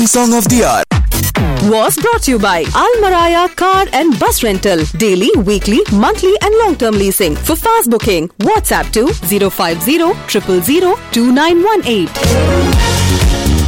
song of the hour. was brought to you by Al Maraya Car and Bus Rental. Daily, weekly, monthly, and long term leasing. For fast booking, WhatsApp to 050 000 2918.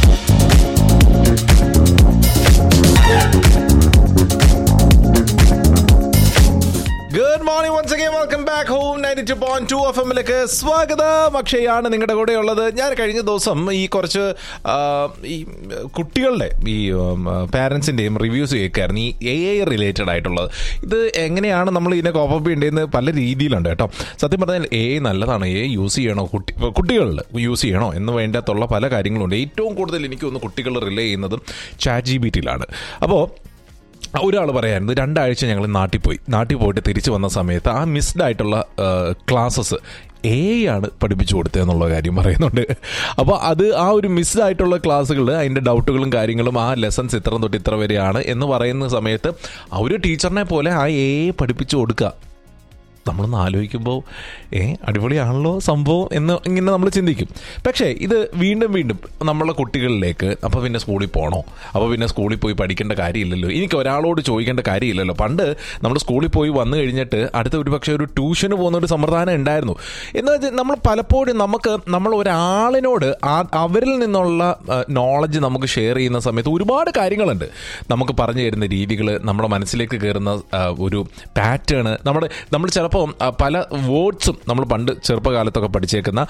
Good morning once again welcome back home ninety two point two F എമ്മിലേക്ക് സ്വാഗതം അക്ഷയാണ് നിങ്ങളുടെ കൂടെ ഉള്ളത് ഞാൻ കഴിഞ്ഞ ദിവസം ഈ കുറച്ച് ആ, ഈ കുട്ടികളുടെ ഈ പാരൻസിൻ്റെയും റിവ്യൂസ് കേൾക്കായിരുന്നു ഈ എ ഐ റിലേറ്റഡ് ആയിട്ടുള്ളത് ഇത് എങ്ങനെയാണ് നമ്മൾ ഇതിനെ കോപ്പപ്പ് ചെയ്യേണ്ടതെന്ന് പല രീതിയിലുണ്ട് കേട്ടോ സത്യം പറഞ്ഞാൽ എ ഐ നല്ലതാണ് എ യൂസ് ചെയ്യണോ കുട്ടി കുട്ടികളിൽ യൂസ് ചെയ്യണോ എന്ന് വേണ്ടാത്തുള്ള പല കാര്യങ്ങളുണ്ട് ഏറ്റവും കൂടുതൽ എനിക്ക് തോന്നുന്നു കുട്ടികൾ റിലേ ചെയ്യുന്നതും ചാറ്റ് ജി ബി ടിയിലാണ് അപ്പോൾ ഒരാൾ പറയായിരുന്നു രണ്ടാഴ്ച ഞങ്ങൾ നാട്ടിൽ പോയി നാട്ടിൽ പോയിട്ട് തിരിച്ചു വന്ന സമയത്ത് ആ മിസ്ഡ് ആയിട്ടുള്ള ക്ലാസ്സസ് എ ആണ് പഠിപ്പിച്ചു കൊടുത്തതെന്നുള്ള കാര്യം പറയുന്നുണ്ട് അപ്പോൾ അത് ആ ഒരു മിസ്ഡ് ആയിട്ടുള്ള ക്ലാസ്സുകൾ അതിൻ്റെ ഡൗട്ടുകളും കാര്യങ്ങളും ആ ലെസൺസ് ഇത്ര തൊട്ട് ഇത്ര വരെയാണ് എന്ന് പറയുന്ന സമയത്ത് ആ ഒരു ടീച്ചറിനെ പോലെ ആ എ പഠിപ്പിച്ചു കൊടുക്കുക നമ്മളൊന്ന് ആലോചിക്കുമ്പോൾ ഏ അടിപൊളിയാണല്ലോ സംഭവം എന്ന് ഇങ്ങനെ നമ്മൾ ചിന്തിക്കും പക്ഷേ ഇത് വീണ്ടും വീണ്ടും നമ്മളെ കുട്ടികളിലേക്ക് അപ്പോൾ പിന്നെ സ്കൂളിൽ പോകണോ അപ്പോൾ പിന്നെ സ്കൂളിൽ പോയി പഠിക്കേണ്ട കാര്യമില്ലല്ലോ എനിക്ക് ഒരാളോട് ചോദിക്കേണ്ട കാര്യമില്ലല്ലോ പണ്ട് നമ്മൾ സ്കൂളിൽ പോയി വന്നു കഴിഞ്ഞിട്ട് അടുത്ത ഒരു പക്ഷേ ഒരു ട്യൂഷന് പോകുന്ന ഒരു സമ്പ്രദായം ഉണ്ടായിരുന്നു എന്ന് വെച്ചാൽ നമ്മൾ പലപ്പോഴും നമുക്ക് നമ്മൾ ഒരാളിനോട് ആ അവരിൽ നിന്നുള്ള നോളജ് നമുക്ക് ഷെയർ ചെയ്യുന്ന സമയത്ത് ഒരുപാട് കാര്യങ്ങളുണ്ട് നമുക്ക് പറഞ്ഞു തരുന്ന രീതികൾ നമ്മുടെ മനസ്സിലേക്ക് കയറുന്ന ആ, ഒരു പാറ്റേൺ നമ്മുടെ നമ്മൾ ചിലപ്പോൾ പല വേർഡ്സും നമ്മൾ പണ്ട് ചെറുപ്പകാലത്തൊക്കെ പഠിച്ചേക്കുന്ന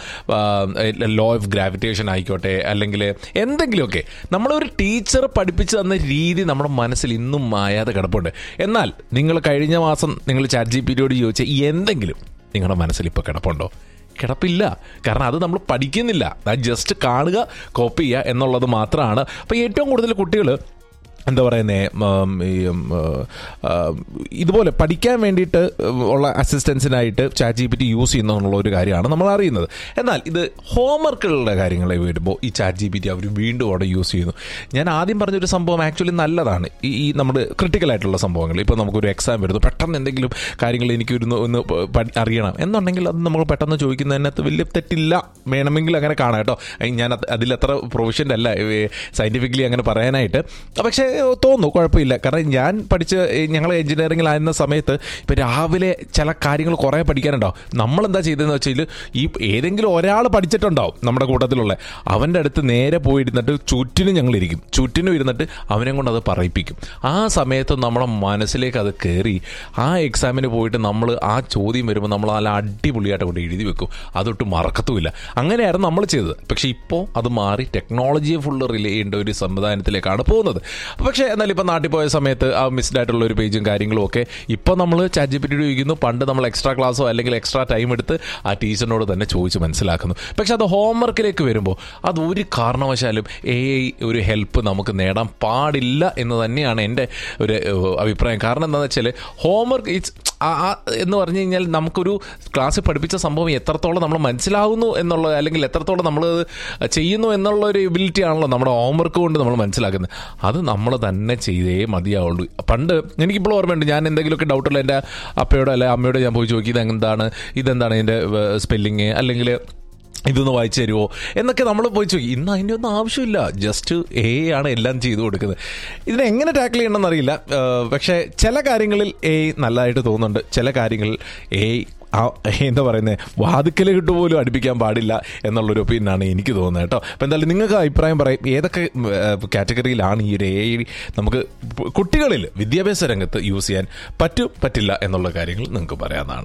ലോ ഓഫ് ഗ്രാവിറ്റേഷൻ ആയിക്കോട്ടെ അല്ലെങ്കിൽ എന്തെങ്കിലുമൊക്കെ നമ്മളൊരു ടീച്ചർ പഠിപ്പിച്ചു തന്ന രീതി നമ്മുടെ മനസ്സിൽ ഇന്നും മായാതെ കിടപ്പുണ്ട് എന്നാൽ നിങ്ങൾ കഴിഞ്ഞ മാസം നിങ്ങൾ ചാറ്റ് ജി പിയോട് ചോദിച്ച എന്തെങ്കിലും നിങ്ങളുടെ മനസ്സിൽ ഇപ്പോൾ കിടപ്പുണ്ടോ കിടപ്പില്ല കാരണം അത് നമ്മൾ പഠിക്കുന്നില്ല അത് ജസ്റ്റ് കാണുക കോപ്പി ചെയ്യുക എന്നുള്ളത് മാത്രമാണ് അപ്പോൾ ഏറ്റവും കൂടുതൽ കുട്ടികൾ എന്താ പറയുന്നത് ഈ ഉം, ആ, ഇതുപോലെ പഠിക്കാൻ വേണ്ടിയിട്ട് ഉള്ള അസിസ്റ്റൻസിനായിട്ട് chat G P T use ചെയ്യുന്നു എന്നുള്ള ഒരു കാര്യമാണ് നമ്മൾ അറിയുന്നത് എന്നാൽ ഇത് ഹോംവർക്കുകളുടെ കാര്യങ്ങളെ വരുമ്പോൾ ഈ ചാറ്റ് ജി പി ടി അവർ വീണ്ടും അവിടെ യൂസ് ചെയ്യുന്നു ഞാൻ ആദ്യം പറഞ്ഞൊരു സംഭവം ആക്ച്വലി നല്ലതാണ് ഈ ഈ നമ്മുടെ ക്രിട്ടിക്കൽ ആയിട്ടുള്ള സംഭവങ്ങൾ ഇപ്പോൾ നമുക്കൊരു എക്സാം വരുന്നു പെട്ടെന്ന് എന്തെങ്കിലും കാര്യങ്ങൾ എനിക്ക് ഒരു ഒന്ന് പഠി- അറിയണം എന്നുണ്ടെങ്കിൽ അത് നമ്മൾ പെട്ടെന്ന് ചോദിക്കുന്നതിനകത്ത് വലിയ തെറ്റില്ല വേണമെങ്കിൽ അങ്ങനെ കാണാം കേട്ടോ അയ് ഞാൻ അത് അതിലത്ര പ്രൊഫഷൻ്റെ അല്ല സയൻറ്റിഫിക്കലി അങ്ങനെ പറയാനായിട്ട് പക്ഷേ തോന്നുന്നു കുഴപ്പമില്ല കാരണം ഞാൻ പഠിച്ച് ഞങ്ങൾ എഞ്ചിനീയറിംഗിലായിരുന്ന സമയത്ത് ഇപ്പം രാവിലെ ചില കാര്യങ്ങൾ കുറേ പഠിക്കാനുണ്ടാവും നമ്മളെന്താ ചെയ്തതെന്ന് വെച്ചാൽ ഈ ഏതെങ്കിലും ഒരാൾ പഠിച്ചിട്ടുണ്ടാവും നമ്മുടെ കൂട്ടത്തിലുള്ള അവൻ്റെ അടുത്ത് നേരെ പോയിരുന്നിട്ട് ചുറ്റിനും ഞങ്ങൾ ഇരിക്കും ചുറ്റിനും ഇരുന്നിട്ട് അവനെ കൊണ്ട് അത് പറയിപ്പിക്കും ആ സമയത്ത് നമ്മുടെ മനസ്സിലേക്ക് അത് കയറി ആ എക്സാമിന് പോയിട്ട് നമ്മൾ ആ ചോദ്യം വരുമ്പോൾ നമ്മൾ നല്ല അടിപൊളിയായിട്ട് കൊണ്ട് എഴുതി വെക്കും അതൊട്ട് മറക്കത്തുമില്ല അങ്ങനെയായിരുന്നു നമ്മൾ ചെയ്തത് പക്ഷേ ഇപ്പോൾ അത് മാറി ടെക്നോളജിയെ ഫുള്ള് റിലേ ചെയ്യേണ്ട ഒരു സംവിധാനത്തിലേക്കാണ് പോകുന്നത് പക്ഷേ എന്നാലും ഇപ്പോൾ നാട്ടിൽ പോയ സമയത്ത് ആ മിസ്ഡ് ആയിട്ടുള്ള ഒരു പേജും കാര്യങ്ങളും ഒക്കെ ഇപ്പോൾ നമ്മൾ ചാറ്റ് ജി പി ടി ഉപയോഗിക്കുന്നു പണ്ട് നമ്മൾ എക്സ്ട്രാ ക്ലാസ്സോ അല്ലെങ്കിൽ എക്സ്ട്രാ ടൈം എടുത്ത് ആ ടീച്ചറിനോട് തന്നെ ചോദിച്ച് മനസ്സിലാക്കുന്നു പക്ഷെ അത് ഹോംവർക്കിലേക്ക് വരുമ്പോൾ അത് ഒരു കാരണവശാലും എ ഐ ഒരു ഹെൽപ്പ് നമുക്ക് നേടാൻ പാടില്ല എന്ന് തന്നെയാണ് എൻ്റെ ഒരു ഏഹ്, അഭിപ്രായം കാരണം എന്താണെന്ന് വെച്ചാൽ ഹോംവർക്ക് ഇറ്റ്സ് എന്ന് പറഞ്ഞു കഴിഞ്ഞാൽ നമുക്കൊരു ക്ലാസ്സിൽ പഠിപ്പിച്ച സംഭവം എത്രത്തോളം നമ്മൾ മനസ്സിലാവുന്നു എന്നുള്ള അല്ലെങ്കിൽ എത്രത്തോളം നമ്മൾ ചെയ്യുന്നു എന്നുള്ള ഒരു എബിലിറ്റി ആണല്ലോ നമ്മുടെ ഹോംവർക്ക് കൊണ്ട് നമ്മൾ മനസ്സിലാക്കുന്നത് അത് നമ്മൾ തന്നെ ചെയ്തേ മതിയാവുള്ളൂ പണ്ട് എനിക്കിപ്പോൾ ഓർമ്മയുണ്ട് ഞാൻ എന്തെങ്കിലുമൊക്കെ ഡൗട്ടുള്ള എൻ്റെ അപ്പയോടോ അല്ലെ അമ്മയോട് ഞാൻ പോയി ചോദിക്കും ഇതെന്താണ് ഇതെന്താണ് ഇതിൻ്റെ സ്പെല്ലിങ് അല്ലെങ്കിൽ ഇതൊന്ന് വായിച്ചു തരുമോ എന്നൊക്കെ നമ്മൾ പോയി ചോദിക്കും ഇന്ന് അതിൻ്റെ ഒന്നും ആവശ്യമില്ല ജസ്റ്റ് എ ആണ് എല്ലാം ചെയ്തു കൊടുക്കുന്നത് ഇതിനെ എങ്ങനെ ടാക്കിൾ ചെയ്യണമെന്ന് അറിയില്ല ഏഹ് പക്ഷേ ചില കാര്യങ്ങളിൽ എ നല്ലതായിട്ട് തോന്നുന്നുണ്ട് ചില കാര്യങ്ങളിൽ എ ആ എന്താ പറയുന്നത് വാതുക്കൽ കിട്ടുപോലും അടുപ്പിക്കാൻ പാടില്ല എന്നുള്ളൊരു ഒപ്പീനിയനാണ് എനിക്ക് തോന്നുന്നത് കേട്ടോ അപ്പോൾ എന്തായാലും നിങ്ങൾക്ക് അഭിപ്രായം പറയും ഏതൊക്കെ കാറ്റഗറിയിലാണ് ഈ ഒരു എ നമുക്ക് കുട്ടികളിൽ വിദ്യാഭ്യാസ രംഗത്ത് യൂസ് ചെയ്യാൻ പറ്റും പറ്റില്ല എന്നുള്ള കാര്യങ്ങൾ നിങ്ങൾക്ക് പറയാവുന്നതാണ്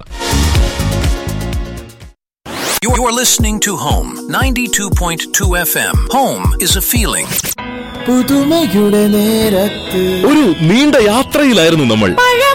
You're you're listening to Home 92.2 FM. Home is a feeling. പുതുമയുടെ നേരത്ത് ഒരു നീണ്ട യാത്രയിലായിരുന്നു നമ്മൾ പഴ